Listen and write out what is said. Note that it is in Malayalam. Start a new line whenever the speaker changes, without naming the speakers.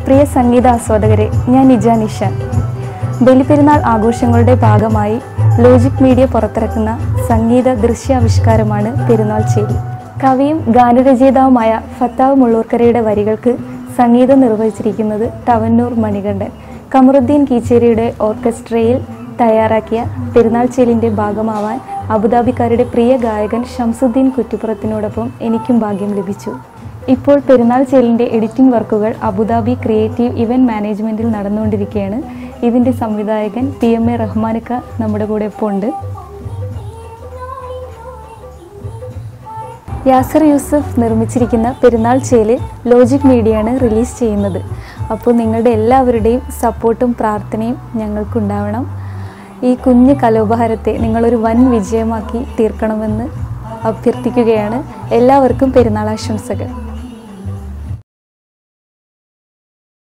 പ്രിയ സംഗീത ആസ്വാദകരെ ഞാൻ നിജ നിഷാൻ ബലിപെരുന്നാൾ ആഘോഷങ്ങളുടെ ഭാഗമായി ലോജിക് മീഡിയ പുറത്തിറക്കുന്ന സംഗീത ദൃശ്യാവിഷ്കാരമാണ് പെരുന്നാൾ ചേരി കവിയും ഗാനരചയിതാവുമായ ഫത്താവ് മുള്ളൂർക്കരയുടെ വരികൾക്ക് സംഗീതം നിർവഹിച്ചിരിക്കുന്നത് തവന്നൂർ മണികണ്ഠൻ കമറുദ്ദീൻ കീച്ചേരിയുടെ ഓർക്കസ്ട്രയിൽ തയ്യാറാക്കിയ പെരുന്നാൾ ചേലിൻ്റെ ഭാഗമാവാൻ അബുദാബിക്കാരുടെ പ്രിയ ഗായകൻ ഷംസുദ്ദീൻ കുറ്റിപ്പുറത്തിനോടൊപ്പം എനിക്കും ഭാഗ്യം ലഭിച്ചു ഇപ്പോൾ പെരുന്നാൾ ചേലിൻ്റെ എഡിറ്റിംഗ് വർക്കുകൾ അബുദാബി ക്രിയേറ്റീവ് ഇവൻറ്റ് മാനേജ്മെൻറ്റിൽ നടന്നുകൊണ്ടിരിക്കുകയാണ് ഇതിൻ്റെ സംവിധായകൻ പി എം എ റഹ്മാനക്ക നമ്മുടെ കൂടെ ഇപ്പോൾ ഉണ്ട് യാസർ യൂസഫ് നിർമ്മിച്ചിരിക്കുന്ന പെരുന്നാൾ ചേല് ലോജിക് മീഡിയയാണ് റിലീസ് ചെയ്യുന്നത് അപ്പോൾ നിങ്ങളുടെ എല്ലാവരുടെയും സപ്പോർട്ടും പ്രാർത്ഥനയും ഞങ്ങൾക്കുണ്ടാവണം ഈ കുഞ്ഞു കലോപഹാരത്തെ നിങ്ങളൊരു വൻ വിജയമാക്കി തീർക്കണമെന്ന് അഭ്യർത്ഥിക്കുകയാണ് എല്ലാവർക്കും പെരുന്നാൾ ആശംസകൾ